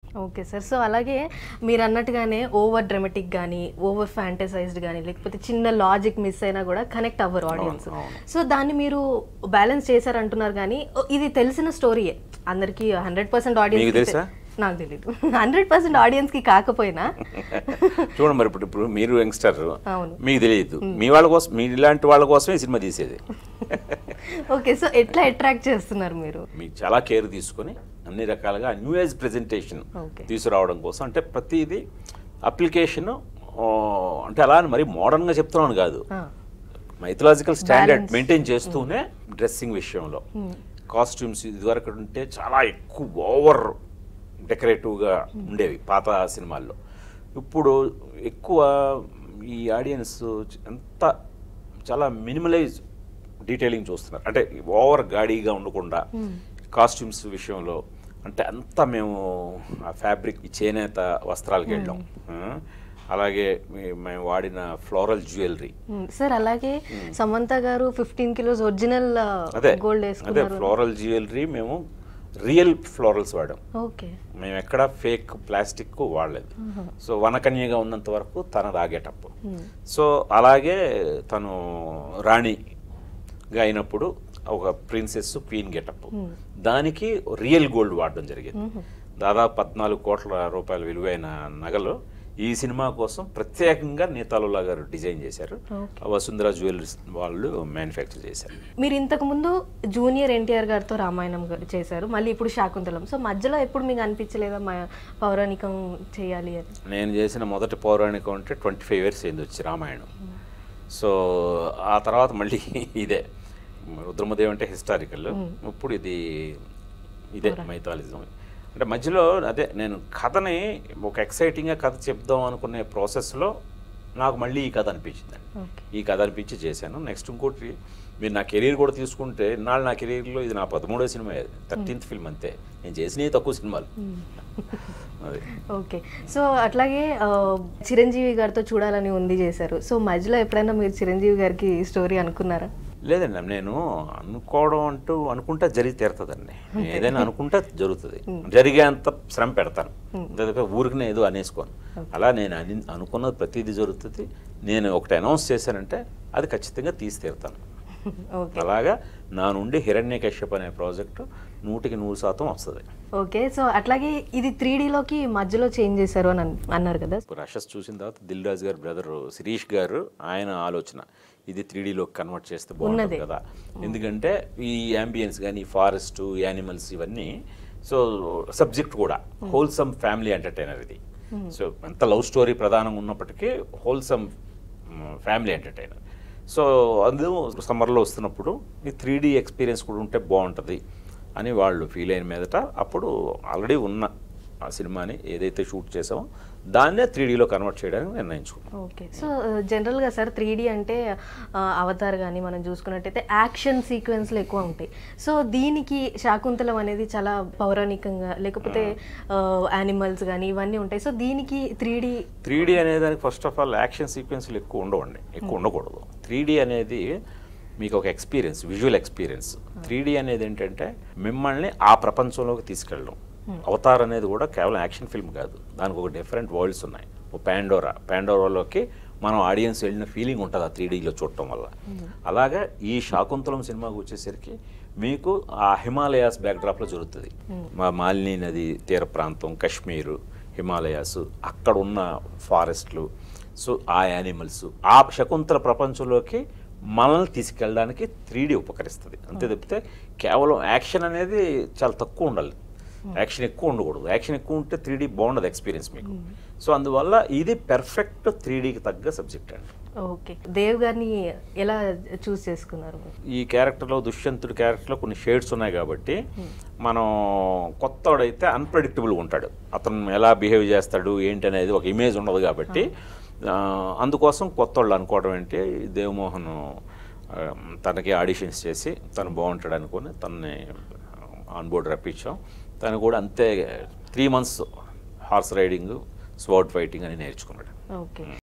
Okay sir so అలాగే మీరు అన్నట్టుగానే ఓవర్ డ్రమాటిక్ కానీ ఓవర్ ఫ్యాంటసైజ్డ్ కానీ లేకపోతే చిన్న లాజిక్ మిస్ అయినా కూడా కనెక్ట్ అవ్వరు ఆడియన్స్ అవును. సో దాన్ని మీరు బ్యాలెన్స్ చేశారంటున్నారు కానీ ఓ, ఇది తెలిసిన స్టోరీయే అందరికి హండ్రెడ్ పర్సెంట్ మీకు ఆడియన్స్ తెలుసా? నాకు తెలీదు హండ్రెడ్ పర్సెంట్ ఆడియన్స్ కి కాకపోయినా చూడండి మరి ఇప్పుడు ఇప్పుడు మీరు యంగ్స్టర్ అవును. మీకు తెలియదు మీ వాళ్ళ కోసం మీ ఇలాంటి వాళ్ళ కోసమే ఈ సినిమా తీసేది ఓకే సో ఎట్లా అట్రాక్ట్ చేస్తున్నారు మీరు మీకు చాలా కేర్ తీసుకొని అన్ని రకాలుగా న్యూ ఏజ్ ప్రెజెంటేషన్ Okay. తీసుకురావడం కోసం అంటే ప్రతిదీ అప్లికేషన్ అంటే అలా అని మరి మోడర్న్గా చెప్తున్నాను కాదు ఆ, మైథలాజికల్ స్టాండర్డ్ Balance. మెయింటైన్ చేస్తూనే డ్రెస్సింగ్ విషయంలో కాస్ట్యూమ్స్ ఇదివరకు ఉంటే చాలా ఎక్కువ ఓవర్ డెకరేటివ్గా ఉండేవి పాత సినిమాల్లో ఇప్పుడు ఎక్కువ ఈ ఆడియన్స్ ఎంత చాలా మినిమలైజ్ డీటెయిలింగ్ చూస్తున్నారు అంటే ఓవర్ గాడీగా ఉండకుండా కాస్ట్యూమ్స్ విషయంలో అంటే అంతా మేము ఆ ఫ్యాబ్రిక్ చేనేత వస్త్రాలకు వెళ్ళాం ఆ, అలాగే మీ- మేము వాడిన ఫ్లోరల్ జ్యువెలరీ ఉమ్, సార్ అలాగే Samantha garu fifteen kilos original అదే గోల్డ్ అదే వేసుకున్నారు ఫ్లోరల్ జ్యువెలరీ మేము రియల్ ఫ్లోరల్స్ వాడాం ఓకే మేము ఎక్కడ ఫేక్ ప్లాస్టిక్ వాడలేదు సో వనకన్యగా ఉన్నంత వరకు తన రాగేటప్పు సో అలాగే తను రాణిగా అయినప్పుడు ఒక ప్రిన్సెస్ క్వీన్ గెటప్ దానికి రియల్ గోల్డ్ వాడడం జరిగింది దాదాపు పద్నాలుగు కోట్ల రూపాయల విలువైన నగలు ఈ సినిమా కోసం ప్రత్యేకంగా నేతాలుల్లా గారు డిజైన్ చేశారు వసుంధర జ్యువెలరీస్ వాళ్ళు మ్యానుఫ్యాక్చర్ చేశారు మీరు ఇంతకు ముందు జూనియర్ ఎన్టీఆర్ గారితో రామాయణం గ- చేశారు మళ్ళీ ఇప్పుడు శాకుంతలం సో మధ్యలో ఎప్పుడు మీకు అనిపించలేదా మా పౌరాణికం చేయాలి అని నేను చేసిన మొదటి పౌరాణికం అంటే ట్వంటీ ఫైవ్ ఇయర్స్ అయింది వచ్చి రామాయణం సో ఆ తర్వాత మళ్ళీ ఇదే రుద్రమదేవి అంటే హిస్టారికల్ ఇప్పుడు ఇది ఇదే మైథాలిజం అంటే మధ్యలో అదే నేను కథని ఒక ఎక్సైటింగ్గా కథ చెప్దాం అనుకునే ప్రాసెస్లో నాకు మళ్ళీ ఈ కథ అనిపించింది ఓకే ఈ కథ అనిపించి చేశాను నెక్స్ట్ ఇంకోటి మీరు నా కెరీర్ కూడా తీసుకుంటే ఇన్నాళ్ళు నా కెరీర్లో ఇది నా పదమూడో సినిమా థర్టీన్త్ ఫిల్మ్ అంతే నేను చేసినవి తక్కువ సినిమాలు అది ఓకే సో అట్లాగే ఆ, చిరంజీవి గారితో చూడాలని ఉంది చేశారు సో మధ్యలో ఎప్పుడైనా మీరు చిరంజీవి గారికి స్టోరీ అనుకున్నారా లేదండి నేను అనుకోవడం అంటూ అనుకుంటే జరిగి తీరుతుందండి ఏదైనా అనుకుంటే జరుగుతుంది జరిగేంత శ్రమ పెడతాను అంతే ఊరికి ఏదో అనేసుకోను అలా నేను అని అనుకున్నది ప్రతిదీ జరుగుతుంది నేను ఒకటి అనౌన్స్ చేశానంటే అది ఖచ్చితంగా తీసి తీరుతాను ఓకే అలాగా నా నుండి హిరణ్య కశ్యప్ అనే ప్రాజెక్టు నూటికి నూరు శాతం వస్తుంది ఓకే సో అట్లాగే ఇది త్రీ లోకి మధ్యలో చేంజ్ చేశారు అని అన్- అన్నారు కదా రషస్ చూసిన తర్వాత దిల్ రాజు గారి బ్రదర్ శిరీష్ గారు ఆయన ఆలోచన ఇది త్రీడీలోకి కన్వర్ట్ చేస్తే బాగుంటుంది ఉన్నదే. కదా ఎందుకంటే ఈ అంబియన్స్ కానీ ఫారెస్ట్ యానిమల్స్ ఇవన్నీ సో సబ్జెక్ట్ కూడా హోల్సమ్ ఫ్యామిలీ ఎంటర్టైనర్ ఇది సో ఎంత లవ్ స్టోరీ ప్రధానంగా ఉన్నప్పటికీ హోల్సమ్ ఫ్యామిలీ ఎంటర్టైనర్ సో అందులో సమ్మర్లో వస్తున్నప్పుడు ఈ త్రీ డీ ఎక్స్పీరియన్స్ కూడా ఉంటే బాగుంటుంది అని వాళ్ళు ఫీల్ అయిన మీదట అప్పుడు ఆల్రెడీ ఉన్న ఆ సినిమాని ఏదైతే షూట్ చేసామో దాన్నే త్రీ డీలో కన్వర్ట్ చేయడానికి నిర్ణయించుకున్నాం ఓకే సో జనరల్గా సార్ త్రీ డీ అంటే ఆ, అవతార్ కానీ మనం చూసుకున్నట్టయితే యాక్షన్ సీక్వెన్స్లు ఎక్కువ ఉంటాయి సో దీనికి శాకుంతలం అనేది చాలా పౌరాణికంగా లేకపోతే యానిమల్స్ కానీ ఇవన్నీ ఉంటాయి సో దీనికి త్రీ డీ త్రీ డీ అనేదానికి ఫస్ట్ ఆఫ్ ఆల్ యాక్షన్ సీక్వెన్స్లు ఎక్కువ ఉండవండి ఎక్కువ ఉండకూడదు త్రీ డీ అనేది మీకు ఒక experience visual experience three D అనేది ఏంటంటే మిమ్మల్ని ఆ ప్రపంచంలోకి తీసుకెళ్ళడం అవతార్ అనేది కూడా కేవలం యాక్షన్ ఫిల్మ్ కాదు దానికి ఒక డిఫరెంట్ వరల్డ్స్ ఉన్నాయి ఓ పాండోరా పాండోరాలోకి మనం ఆడియన్స్ వెళ్ళిన ఫీలింగ్ ఉంటుంది ఆ త్రీ డీలో చూడటం వల్ల అలాగా ఈ శాకుంతలం సినిమాకి వచ్చేసరికి మీకు ఆ హిమాలయాస్ బ్యాక్డ్రాప్లో జరుగుతుంది మా మాలిని నది తీర ప్రాంతం కాశ్మీరు హిమాలయాస్ అక్కడ ఉన్న ఫారెస్ట్లు సో ఆ యానిమల్స్ ఆ శకుంతల ప్రపంచంలోకి మనల్ని తీసుకెళ్ళడానికి త్రీ ఉపకరిస్తుంది అంతే తప్పితే కేవలం యాక్షన్ అనేది చాలా తక్కువ ఉండాలి యాక్షన్ ఎక్కువ ఉండకూడదు యాక్షన్ ఎక్కువ ఉంటే త్రీ బాగుండదు ఎక్స్పీరియన్స్ మీకు సో అందువల్ల ఇది పెర్ఫెక్ట్ త్రీ డీకి సబ్జెక్ట్ అండి ఓకే దేవ్ గారిని ఎలా చూస్ చేసుకున్నారు మీరు? ఈ క్యారెక్టర్లో దుష్యంతుడి క్యారెక్టర్లో కొన్ని షేడ్స్ ఉన్నాయి కాబట్టి మనం కొత్తవాడైతే అన్ప్రెడిక్టబుల్గా ఉంటాడు అతను ఎలా బిహేవ్ చేస్తాడు ఏంటి అనేది ఒక ఇమేజ్ ఉండదు కాబట్టి ఆ, అందుకోసం కొత్త వాళ్ళు అనుకోవడం ఏంటి దేవమోహన్ ఆ, తనకి ఆడిషన్స్ చేసి తను బాగుంటాడు అనుకొని తనని ఆన్ బోర్డ్ రప్పించాం తను కూడా అంతే three months horse riding sword fighting అని నేర్చుకున్నాడు ఓకే